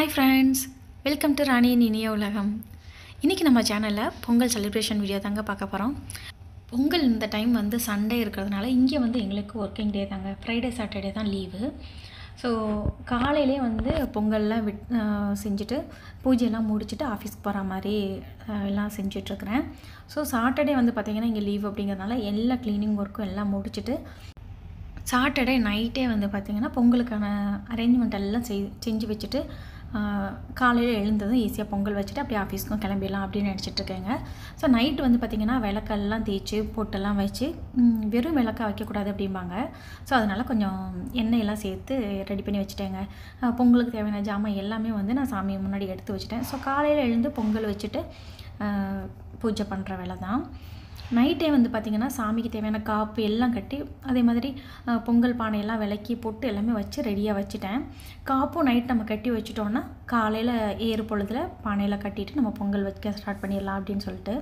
Hi friends welcome to ராணியின் இனிய உலகம் இன்றைக்கி நம்ம சேனலில் பொங்கல் செலிப்ரேஷன் வீடியோ தாங்க பார்க்க போகிறோம் பொங்கல் இந்த டைம் வந்து சண்டே இருக்கிறதுனால இங்கே வந்து எங்களுக்கு ஒர்க்கிங் டே தாங்க ஃப்ரைடே சாட்டர்டே தான் லீவு ஸோ காலையிலே வந்து பொங்கல்லாம் விட் ஆஹ் செஞ்சுட்டு பூஜையெல்லாம் முடிச்சுட்டு ஆஃபீஸ்க்கு போகிற மாதிரி ஆஹ் எல்லாம் செஞ்சிட்ருக்கிறேன் ஸோ சாட்டர்டே வந்து பார்த்திங்கன்னா இங்கே லீவ் அப்படிங்கிறதுனால எல்லா க்ளீனிங் ஒர்க்கும் எல்லாம் முடிச்சுட்டு சாட்டர்டே நைட்டே வந்து பார்த்திங்கன்னா பொங்கலுக்கான அரேஞ்ச்மெண்ட் எல்லாம் செய் செஞ்சு வச்சுட்டு காலையில் எழுந்ததும் ஈஸியாக பொங்கல் வச்சுட்டு அப்படியே ஆஃபீஸ்க்கும் கிளம்பிடலாம் அப்படின்னு நினச்சிட்டு இருக்கேங்க ஸோ நைட்டு வந்து பார்த்திங்கன்னா விளக்கெல்லாம் தேய்ச்சி பொட்டெல்லாம் வச்சு ம், வெறும் விளக்கா வைக்கக்கூடாது அப்படிம்பாங்க ஸோ அதனால் கொஞ்சம் எண்ணெயெல்லாம் சேர்த்து ரெடி பண்ணி வச்சுட்டேங்க அஹ், பொங்கலுக்கு தேவையான ஜாமான் எல்லாமே வந்து நான் சாமி முன்னாடி எடுத்து வச்சுட்டேன் ஸோ காலையில் எழுந்து பொங்கல் வச்சுட்டு அஹ், பூஜை பண்ணுற வேலை தான் நைட்டே வந்து பார்த்திங்கன்னா சாமிக்கு தேவையான காப்பு எல்லாம் கட்டி அதே மாதிரி அஹ், பொங்கல் பானையெல்லாம் விளக்கி போட்டு எல்லாமே வச்சு ரெடியாக வச்சுட்டேன் காப்பும் நைட் நம்ம கட்டி வச்சுட்டோன்னா காலையில் ஏறு பொழுதுல பானையில் கட்டிட்டு நம்ம பொங்கல் வைக்க ஸ்டார்ட் பண்ணிடலாம் அப்படின்னு சொல்லிட்டு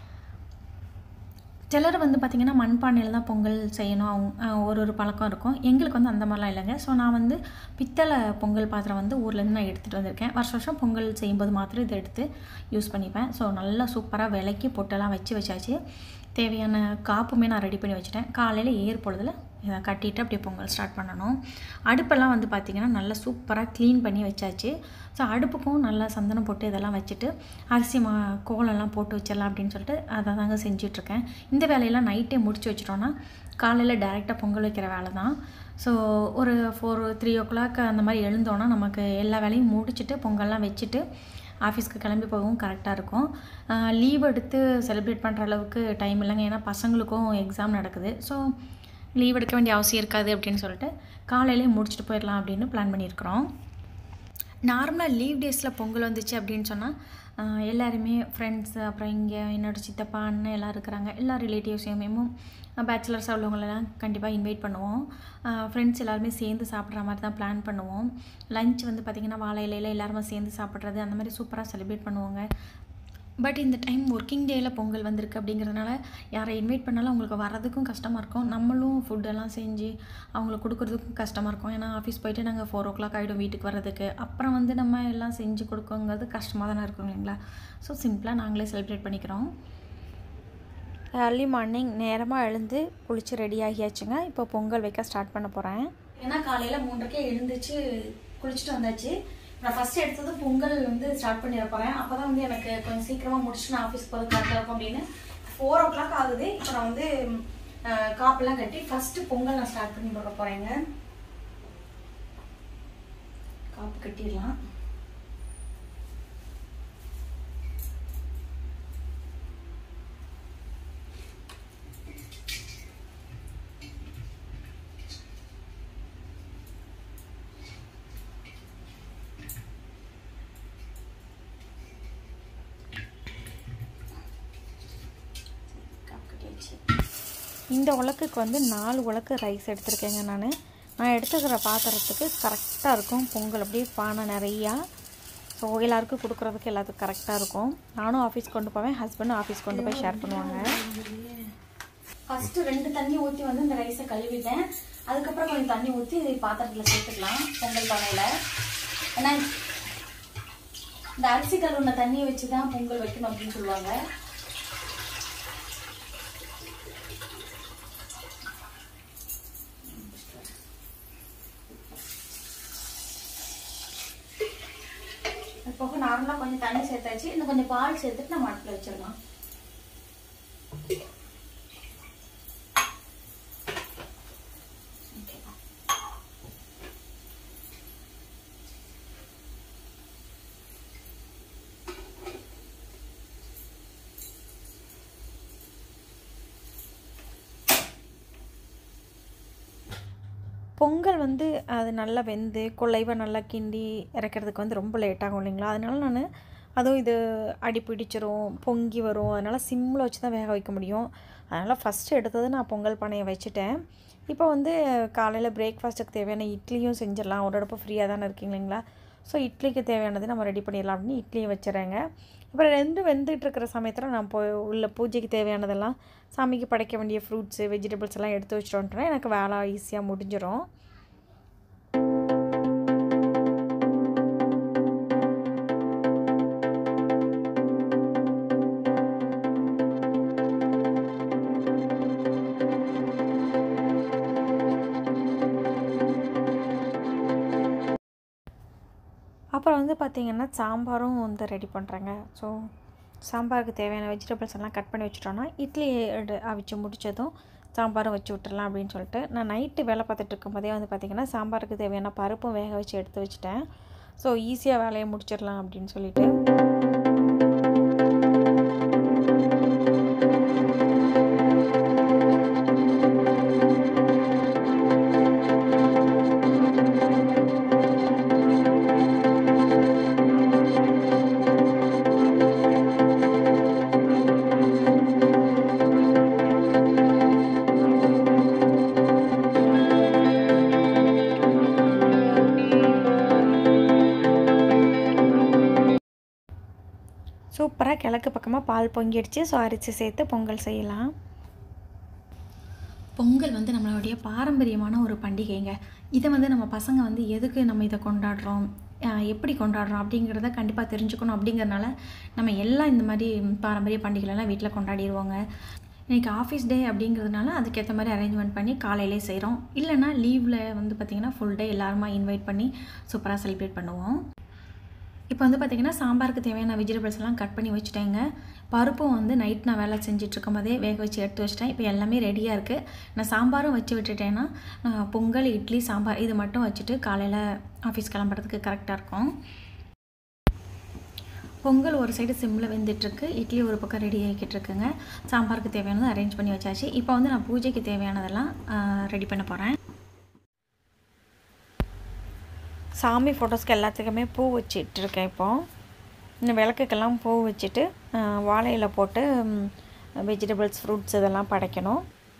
சிலர் வந்து பார்த்திங்கன்னா மண்பானையில் தான் பொங்கல் செய்யணும் அவங்க அஹ், ஒரு ஒரு பழக்கம் இருக்கும் எங்களுக்கு வந்து அந்த மாதிரிலாம் இல்லைங்க ஸோ நான் வந்து பித்தளை பொங்கல் பாத்திரம் வந்து ஊர்லேருந்து நான் எடுத்துகிட்டு வந்திருக்கேன் வருஷம் வருஷம் பொங்கல் செய்யும்போது மாத்திரம் இதை எடுத்து யூஸ் பண்ணிப்பேன் ஸோ நல்லா சூப்பராக விலைக்கு பொட்டெல்லாம் வச்சு வச்சாச்சு தேவையான காப்புமே நான் ரெடி பண்ணி வச்சுட்டேன் காலையில் ஏர் பொழுதுல இதை கட்டிட்டு அப்படியே பொங்கல் ஸ்டார்ட் பண்ணணும் அடுப்பெல்லாம் வந்து பார்த்திங்கன்னா நல்லா சூப்பராக க்ளீன் பண்ணி வச்சாச்சு ஸோ அடுப்புக்கும் நல்லா சந்தனம் போட்டு இதெல்லாம் வச்சுட்டு அரிசி மா கோலம்லாம் போட்டு வச்சிடலாம் அப்படின்னு சொல்லிட்டு அதை தாங்க செஞ்சிட்ருக்கேன் இந்த வேலையெல்லாம் நைட்டே முடிச்சு வச்சிட்டோன்னா காலையில் டேரெக்டாக பொங்கல் வைக்கிற வேலை தான் ஸோ ஒரு ஃபோர் த்ரீ ஓ கிளாக் அந்த மாதிரி எழுந்தோன்னா நமக்கு எல்லா வேலையும் முடிச்சுட்டு பொங்கல்லாம் வச்சுட்டு ஆஃபீஸ்க்கு கிளம்பி போகவும் கரெக்டாக இருக்கும் லீவ் எடுத்து செலிப்ரேட் பண்ணுற அளவுக்கு டைம் இல்லைங்க ஏன்னா பசங்களுக்கும் எக்ஸாம் நடக்குது ஸோ லீவ் எடுக்க வேண்டிய அவசியம் இருக்காது அப்படின்னு சொல்லிட்டு காலையிலே முடிச்சுட்டு போயிடலாம் அப்படின்னு பிளான் பண்ணியிருக்கிறோம் நார்மலாக லீவ் டேஸில் பொங்கல் வந்துச்சு அப்படின்னு சொன்னால் எல்லாருமே ஃப்ரெண்ட்ஸ் அப்புறம் இங்கே என்னோட சித்தப்பா அண்ணன் எல்லாம் இருக்கிறாங்க எல்லா ரிலேட்டிவ்ஸையுமே பேச்சுலர்ஸாக உள்ளவங்களெல்லாம் கண்டிப்பாக இன்வைட் பண்ணுவோம் ஃப்ரெண்ட்ஸ் எல்லாருமே சேர்ந்து சாப்பிட்ற மாதிரி தான் பிளான் பண்ணுவோம் லஞ்ச் வந்து பார்த்திங்கன்னா வாழை இலையில எல்லாருமே சேர்ந்து சாப்பிட்றது அந்த மாதிரி சூப்பராக செலிப்ரேட் பண்ணுவாங்க பட் இந்த டைம் ஒர்க்கிங் டேயில் பொங்கல் வந்திருக்கு அப்படிங்கிறதுனால யாரை இன்வைட் பண்ணாலும் அவங்களுக்கு வரதுக்கும் கஷ்டமாக இருக்கும் நம்மளும் ஃபுட்டெல்லாம் செஞ்சு அவங்களுக்கு கொடுக்குறதுக்கும் கஷ்டமாக இருக்கும் ஏன்னா ஆஃபீஸ் போயிட்டு நாங்கள் ஃபோர் ஓ கிளாக் ஆகிடும் வீட்டுக்கு வர்றதுக்கு அப்புறம் வந்து நம்ம எல்லாம் செஞ்சு கொடுக்கங்கிறது கஷ்டமாக தானே இருக்கும் இல்லைங்களா ஸோ சிம்பிளாக நாங்களே செலிப்ரேட் பண்ணிக்கிறோம் ஏர்லி மார்னிங் நேரமாக எழுந்து குளிச்சு ரெடி ஆகியாச்சுங்க இப்போ பொங்கல் வைக்க ஸ்டார்ட் பண்ண போகிறேன் ஏன்னா காலையில் மூன்றரைக்கே எழுந்துச்சு குளிச்சுட்டு வந்தாச்சு நான் ஃபர்ஸ்ட் எடுத்தது பொங்கல் வந்து ஸ்டார்ட் பண்ணிட போகிறேன் அப்போ தான் வந்து எனக்கு கொஞ்சம் சீக்கிரமாக முடிச்சுட்டு நான் ஆஃபீஸ் போகிறது கரெக்டாக இருக்கும் அப்படின்னு ஃபோர் ஓ கிளாக் ஆகுது இப்போ நான் வந்து அஹ், காப்பெல்லாம் கட்டி ஃபஸ்ட்டு பொங்கல் நான் ஸ்டார்ட் பண்ணி போட போகிறேங்க காப்பு கட்டிடலாம் காப்பு கட்டியாச்சு இந்த உலக்குக்கு வந்து நாலு உலக்கு ரைஸ் எடுத்திருக்கேங்க நான் நான் எடுத்துக்கிற பாத்திரத்துக்கு கரெக்டாக இருக்கும் பொங்கல் அப்படியே பானை நிறையா ஸோ எல்லாருக்கும் கொடுக்குறதுக்கு எல்லாத்துக்கும் கரெக்டாக இருக்கும் நானும் ஆஃபீஸ் கொண்டு போவேன் ஹஸ்பண்டும் ஆஃபீஸ் கொண்டு போய் ஷேர் பண்ணுவாங்க ஃபஸ்ட்டு ரெண்டு தண்ணி ஊற்றி வந்து இந்த ரைஸை கழுவிட்டேன் அதுக்கப்புறம் கொஞ்சம் தண்ணி ஊற்றி பாத்திரத்தில் சேர்த்துக்கலாம் பொங்கல் பானையில் ஏன்னா இந்த அரிசி கழுவுன தண்ணியை வச்சு தான் பொங்கல் வைக்கணும் அப்படின்னு சொல்லுவாங்க அது போக நார்மலாக கொஞ்சம் தண்ணி சேர்த்தாச்சு இன்னும் கொஞ்சம் பால் சேர்த்துட்டு நம்ம அடுப்பில் வச்சிடலாம் Okay. பொங்கல் வந்து அது நல்லா வெந்து குலைவாக நல்லா கிண்டி இறக்கிறதுக்கு வந்து ரொம்ப லேட் ஆகும் இல்லைங்களா அதனால நான் அதுவும் இது அடி பிடிச்சிரும் பொங்கி வரும் அதனால் சிம்மில் வச்சு தான் வேக வைக்க முடியும் அதனால் ஃபஸ்ட்டு எடுத்தது நான் பொங்கல் பானையை வச்சுட்டேன் இப்போ வந்து காலையில் பிரேக்ஃபாஸ்ட்டுக்கு தேவையான இட்லியும் செஞ்சிடலாம் ஒரு இடப்பு ஃப்ரீயாக தானே இருக்கீங்க இல்லைங்களா ஸோ இட்லிக்கு தேவையானது நம்ம ரெடி பண்ணிடலாம் அப்படின்னு இட்லியும் வச்சுறேங்க அப்புறம் ரெண்டு வெந்துட்டு இருக்கிற சமயத்தில் நான் போ உள்ள பூஜைக்கு தேவையானதெல்லாம் சாமிக்கு படைக்க வேண்டிய ஃப்ரூட்ஸு வெஜிடபிள்ஸ் எல்லாம் எடுத்து வச்சுட்டு வந்துட்டேன்னா எனக்கு வேலை ஈஸியாக முடிஞ்சிடும் வந்து பார்த்திங்கன்னா சாம்பாரும் வந்து ரெடி பண்ணுறேங்க ஸோ சாம்பாருக்கு தேவையான வெஜிடபிள்ஸ் எல்லாம் கட் பண்ணி வச்சுட்டோன்னா இட்லி எடு அவிச்சு முடித்ததும் சாம்பாரும் வச்சு விட்டுறலாம் அப்படின்னு சொல்லிட்டு நான் நைட்டு வேலை பார்த்துட்டு இருக்கும்போதே வந்து பார்த்திங்கன்னா சாம்பாருக்கு தேவையான பருப்பும் வேக வச்சு எடுத்து வச்சுட்டேன் ஸோ ஈஸியாக வேலையை முடிச்சிடலாம் அப்படின்னு சொல்லிட்டு சூப்பராக கிழக்கு பக்கமாக பால் பொங்கிடுச்சு ஸோ அரிசி சேர்த்து பொங்கல் செய்யலாம் பொங்கல் வந்து நம்மளுடைய பாரம்பரியமான ஒரு பண்டிகைங்க இதை வந்து நம்ம பசங்க வந்து எதுக்கு நம்ம இதை கொண்டாடுறோம் அஹ் எப்படி கொண்டாடுறோம் அப்படிங்கிறத கண்டிப்பாக தெரிஞ்சுக்கணும் அப்படிங்கிறனால நம்ம எல்லாம் இந்த மாதிரி பாரம்பரிய பண்டிகைகளெல்லாம் வீட்டில் கொண்டாடிடுவோங்க இன்றைக்கி ஆஃபீஸ் டே அப்படிங்கிறதுனால அதுக்கேற்ற மாதிரி அரேஞ்ச்மெண்ட் பண்ணி காலையிலே செய்கிறோம் இல்லைன்னா லீவில் வந்து பார்த்திங்கன்னா ஃபுல் டே எல்லாருமா இன்வைட் பண்ணி சூப்பராக செலிப்ரேட் பண்ணுவோம் இப்போ வந்து பார்த்திங்கன்னா சாம்பாருக்கு தேவையான வெஜிடபிள்ஸ் எல்லாம் கட் பண்ணி வச்சுட்டேங்க பருப்பும் வந்து நைட் நான் வேலை செஞ்சுட்டு இருக்கும் போதே வேக வச்சு எடுத்து வச்சிட்டேன் இப்போ எல்லாமே ரெடியாக இருக்குது நான் சாம்பாரும் வச்சு விட்டுட்டேன்னா நான் பொங்கல் இட்லி சாம்பார் இது மட்டும் வச்சுட்டு காலையில் ஆஃபீஸ் கிளம்புறதுக்கு கரெக்டாக இருக்கும் பொங்கல் ஒரு சைடு சிம்மில் வெந்துட்டுருக்கு இட்லி ஒரு பக்கம் ரெடி ஆகிக்கிட்டு இருக்குங்க சாம்பாருக்கு தேவையானதை அரேஞ்ச் பண்ணி வச்சாச்சு இப்போ வந்து நான் பூஜைக்கு தேவையானதெல்லாம் ரெடி பண்ண போகிறேன் சாமி ஃபோட்டோஸ்க்கு எல்லாத்துக்குமே பூ வச்சிட்டு இருக்கேன் இப்போ இந்த விளக்குக்கெல்லாம் பூ வச்சுட்டு வாழையில் போட்டு வெஜிடபிள்ஸ் ஃப்ரூட்ஸ் இதெல்லாம் படைக்கணும்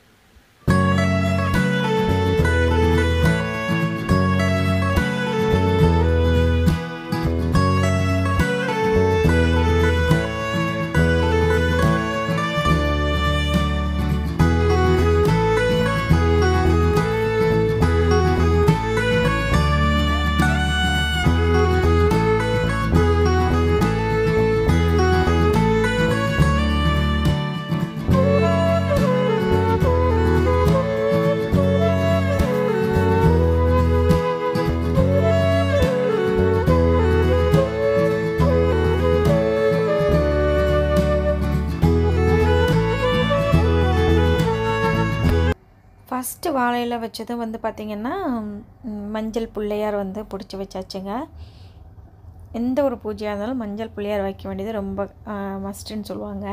ஃபஸ்ட்டு வாழையில் வச்சது வந்து பார்த்திங்கன்னா ம், மஞ்சள் பிள்ளையார் வந்து பிடிச்சி வச்சாச்சுங்க எந்த ஒரு பூஜையாக இருந்தாலும் மஞ்சள் பிள்ளையார் வைக்க வேண்டியது ரொம்ப மஸ்ட்டுன்னு சொல்லுவாங்க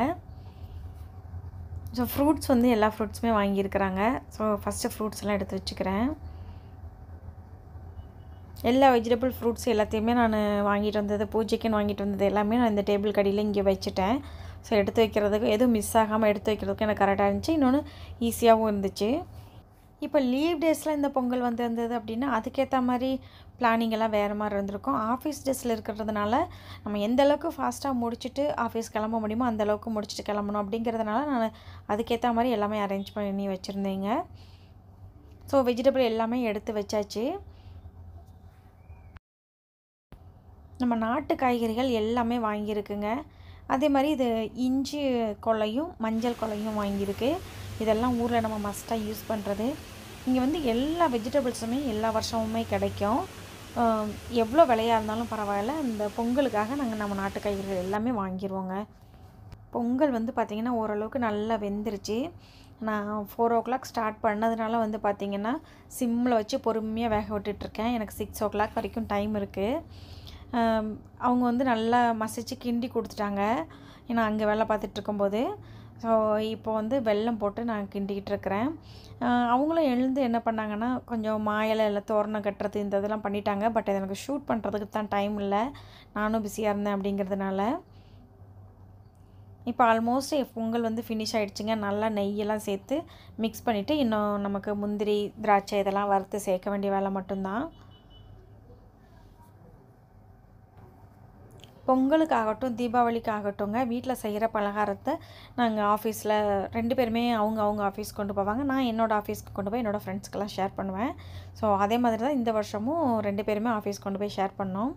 ஸோ ஃப்ரூட்ஸ் வந்து எல்லா ஃப்ரூட்ஸுமே வாங்கியிருக்கிறாங்க ஸோ ஃபஸ்ட்டு ஃப்ரூட்ஸ் எல்லாம் எடுத்து வச்சுக்கிறேன் எல்லா வெஜிடபிள் ஃப்ரூட்ஸ் எல்லாத்தையுமே நான் வாங்கிட்டு வந்தது பூஜைக்குன்னு வாங்கிட்டு வந்தது எல்லாமே நான் இந்த டேபிள் கடியில் இங்கே வச்சுட்டேன் ஸோ எடுத்து வைக்கிறதுக்கு எதுவும் மிஸ் ஆகாமல் எடுத்து வைக்கிறதுக்கு எனக்கு கரெக்டாக இருந்துச்சு இன்னொன்று ஈஸியாகவும் இருந்துச்சு இப்போ லீவ் டேஸில் இந்த பொங்கல் வந்து இருந்தது அப்படின்னா அதுக்கேற்ற மாதிரி பிளானிங் எல்லாம் வேறு மாதிரி இருந்திருக்கும் ஆஃபீஸ் டேஸில் இருக்கிறதுனால நம்ம எந்த அளவுக்கு ஃபாஸ்ட்டாக முடிச்சுட்டு ஆஃபீஸ் கிளம்ப முடியுமோ அந்த அளவுக்கு முடிச்சுட்டு கிளம்பணும் அப்படிங்கிறதுனால நான் அதுக்கேற்ற மாதிரி எல்லாமே அரேஞ்ச் பண்ணி வச்சுருந்தேங்க ஸோ வெஜிடபிள் எல்லாமே எடுத்து வச்சாச்சு நம்ம நாட்டு காய்கறிகள் எல்லாமே வாங்கியிருக்குங்க அதே மாதிரி இது இஞ்சி கொலையும் மஞ்சள் கொலையும் வாங்கியிருக்கு இதெல்லாம் ஊரில் நம்ம மஸ்ட்டாக யூஸ் பண்ணுறது இங்கே வந்து எல்லா வெஜிடபிள்ஸுமே எல்லா வருஷமுமே கிடைக்கும் ஆஹ் எவ்வளோ விலையாக இருந்தாலும் பரவாயில்ல இந்த பொங்கலுக்காக நாங்கள் நம்ம நாட்டு காய்கறிகள் எல்லாமே வாங்கிடுவோங்க பொங்கல் வந்து பார்த்திங்கன்னா ஓரளவுக்கு நல்லா வெந்துருச்சு நான் ஃபோர் ஓ கிளாக் ஸ்டார்ட் பண்ணதுனால வந்து பார்த்திங்கன்னா சிம்மில் வச்சு பொறுமையாக வேக விட்டுட்ருக்கேன் எனக்கு சிக்ஸ் ஓ கிளாக் வரைக்கும் டைம் இருக்குது அவங்க வந்து நல்லா மசிச்சு கிண்டி கொடுத்துட்டாங்க ஏன்னா அங்கே வேலை பார்த்துட்டு இருக்கும்போது ஸோ இப்போ வந்து வெல்லம் போட்டு நான் கிண்டிக்கிட்டு இருக்கிறேன் ஆஹ் அவங்களும் எழுந்து என்ன பண்ணாங்கன்னா கொஞ்சம் மாயிலை இல்லை தோரணம் கட்டுறது இந்த இதெல்லாம் பண்ணிட்டாங்க பட் அது எனக்கு ஷூட் பண்ணுறதுக்கு தான் டைம் இல்லை நானும் பிஸியாக இருந்தேன் அப்படிங்கிறதுனால இப்போ ஆல்மோஸ்ட் பொங்கல் வந்து ஃபினிஷ் ஆகிடுச்சுங்க நல்லா நெய்யெல்லாம் சேர்த்து மிக்ஸ் பண்ணிவிட்டு இன்னும் நமக்கு முந்திரி திராட்சை இதெல்லாம் வறுத்து சேர்க்க வேண்டிய வேலை மட்டும்தான் பொங்கலுக்காகட்டும் தீபாவளிக்காகட்டுங்க வீட்டில் செய்கிற பலகாரத்தை நாங்கள் ஆஃபீஸில் ரெண்டு பேருமே அவங்க அவங்க ஆஃபீஸ் கொண்டு போவாங்க நான் என்னோடய ஆஃபீஸ்க்கு கொண்டு போய் என்னோடய ஃப்ரெண்ட்ஸ்க்கெல்லாம் ஷேர் பண்ணுவேன் ஸோ அதே மாதிரி தான் இந்த வருஷமும் ரெண்டு பேருமே ஆஃபீஸ் கொண்டு போய் ஷேர் பண்ணோம்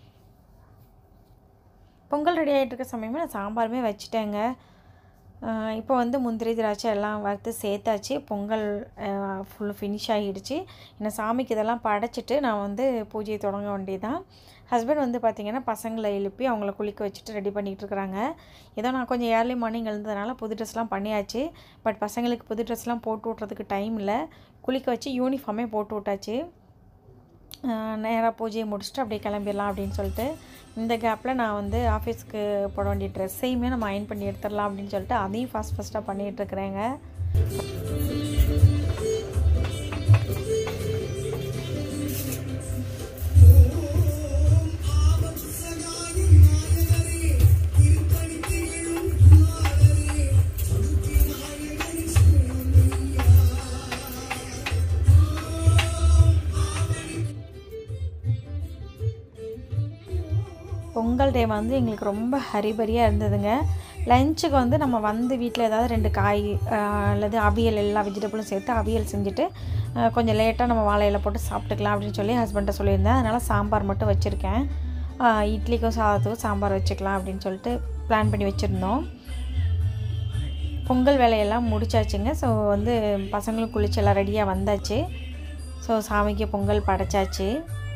பொங்கல் ரெடி ஆகிட்டு இருக்க சமயமே நான் சாம்பாருமே வச்சுட்டேங்க ஆஹ் இப்போ வந்து முந்திரி திராட்சை எல்லாம் வறுத்து சேர்த்தாச்சு பொங்கல் ஃபுல் ஃபினிஷ் ஆகிடுச்சு இன்னும் சாமிக்கு இதெல்லாம் படைச்சிட்டு நான் வந்து பூஜையை தொடங்க வேண்டியதான் ஹஸ்பண்ட் வந்து பார்த்திங்கன்னா பசங்களை எழுப்பி அவங்கள குளிக்க வச்சுட்டு ரெடி பண்ணிகிட்டு இருக்கிறாங்க ஏதோ நான் கொஞ்சம் ஏர்லி மார்னிங் எழுந்ததுனால புது ட்ரெஸ்லாம் பண்ணியாச்சு பட் பசங்களுக்கு புது ட்ரெஸ்லாம் போட்டு விட்றதுக்கு டைம் இல்லை குளிக்க வச்சு யூனிஃபார்மே போட்டு விட்டாச்சு நேராக பூஜையை முடிச்சுட்டு அப்படியே கிளம்பிடலாம் அப்படின்னு சொல்லிட்டு இந்த கேப்பில் நான் வந்து ஆஃபீஸ்க்கு போட வேண்டிய ட்ரெஸ்ஸையுமே நம்ம அயன் பண்ணி எடுத்துடலாம் அப்படின்னு சொல்லிட்டு அதையும் ஃபாஸ்ட் ஃபஸ்ட்டாக பண்ணிகிட்ருக்குறேங்க பொங்கல் டே வந்து எங்களுக்கு ரொம்ப ஹரிபரியாக இருந்ததுங்க லஞ்சுக்கு வந்து நம்ம வந்து வீட்டில் ஏதாவது ரெண்டு காய் அல்லது அவியல் எல்லா வெஜிடபிளும் சேர்த்து அவியல் செஞ்சுட்டு கொஞ்சம் லேட்டாக நம்ம வாழையில போட்டு சாப்பிட்டுக்கலாம் அப்படின்னு சொல்லி ஹஸ்பண்ட்டை சொல்லியிருந்தேன் அதனால் சாம்பார் மட்டும் வச்சுருக்கேன் இட்லிக்கும் சாதத்துக்கும் சாம்பார் வச்சுக்கலாம் அப்படின்னு சொல்லிட்டு பிளான் பண்ணி வச்சுருந்தோம் பொங்கல் வேலையெல்லாம் முடிச்சாச்சுங்க ஸோ வந்து பசங்களும் குளிச்சு எல்லாம் ரெடியாக வந்தாச்சு ஸோ சாமிக்கு பொங்கல் படைச்சாச்சு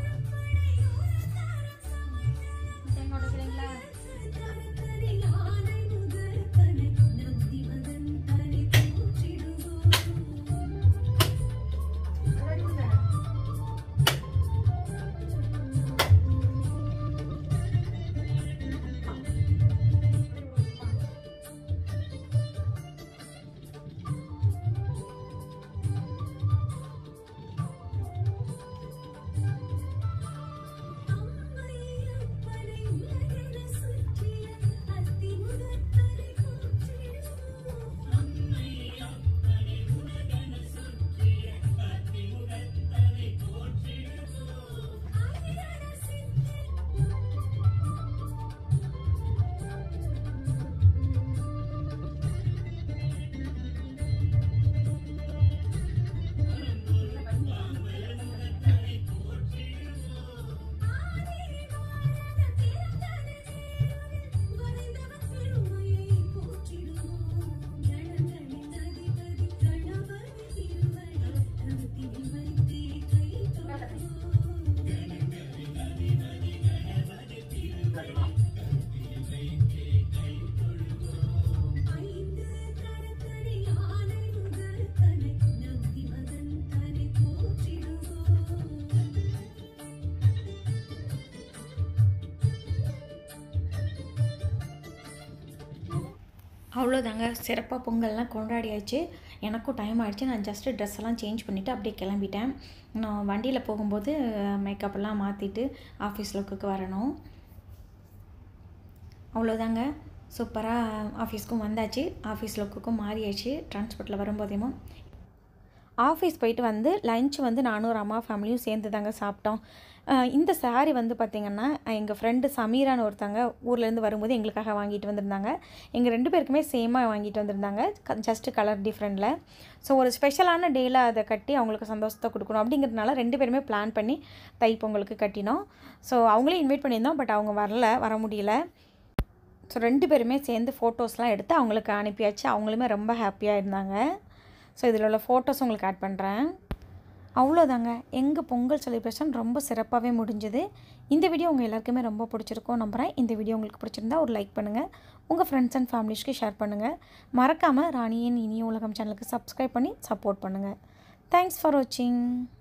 அவ்வளோதாங்க சிறப்பாக பொங்கல்லாம் கொண்டாடியாச்சு எனக்கும் டைம் ஆகிடுச்சு நான் ஜஸ்ட்டு ட்ரெஸ் எல்லாம் சேஞ்ச் பண்ணிவிட்டு அப்படியே கிளம்பிட்டேன் நான் வண்டியில் போகும்போது மேக்கப்லாம் மாற்றிட்டு ஆஃபீஸ் லுக்குக்கு வரணும் அவ்வளோதாங்க சூப்பராக ஆஃபீஸ்க்கும் வந்தாச்சு ஆஃபீஸ் லுக்குக்கும் மாறியாச்சு டிரான்ஸ்போர்ட்டில் வரும்போதேமோ ஆஃபீஸ் போயிட்டு வந்து லஞ்ச் வந்து நானும் ஒரு அம்மா ஃபேமிலியும் சேர்ந்து தாங்க சாப்பிட்டோம் இந்த சாரீ வந்து பார்த்திங்கன்னா எங்கள் ஃப்ரெண்டு சமீரான்னு ஒருத்தங்க ஊர்லேருந்து வரும்போது எங்களுக்காக வாங்கிட்டு வந்திருந்தாங்க எங்கள் ரெண்டு பேருக்குமே சேமாக வாங்கிட்டு வந்திருந்தாங்க ஜஸ்ட்டு கலர் டிஃப்ரெண்டில் ஸோ ஒரு ஸ்பெஷலான டேயில் அதை கட்டி அவங்களுக்கு சந்தோஷத்தை கொடுக்கணும் அப்படிங்கிறதுனால ரெண்டு பேருமே பிளான் பண்ணி தை பொங்கலுக்கு கட்டினோம் ஸோ அவங்களே இன்வைட் பண்ணியிருந்தோம் பட் அவங்க வரல வர முடியல ஸோ ரெண்டு பேருமே சேர்ந்து ஃபோட்டோஸ்லாம் எடுத்து அவங்களுக்கு அனுப்பியாச்சு அவங்களுமே ரொம்ப ஹாப்பியாக இருந்தாங்க ஸோ இதில் உள்ள ஃபோட்டோஸ் உங்களுக்கு ஆட் பண்ணுறேன் அவ்வளோதாங்க எங்கள் பொங்கல் செலிப்ரேஷன் ரொம்ப சிறப்பாகவே முடிஞ்சுது இந்த வீடியோ உங்கள் எல்லாருக்குமே ரொம்ப பிடிச்சிருக்கும் நம்புகிறேன் இந்த வீடியோ உங்களுக்கு பிடிச்சிருந்தா ஒரு லைக் பண்ணுங்கள் உங்கள் ஃப்ரெண்ட்ஸ் அண்ட் ஃபேமிலிஸ்க்கு ஷேர் பண்ணுங்கள் மறக்காமல் ராணியின் இனிய உலகம் சேனலுக்கு சப்ஸ்கிரைப் பண்ணி சப்போர்ட் பண்ணுங்கள் தேங்க்ஸ் ஃபார் வாட்சிங்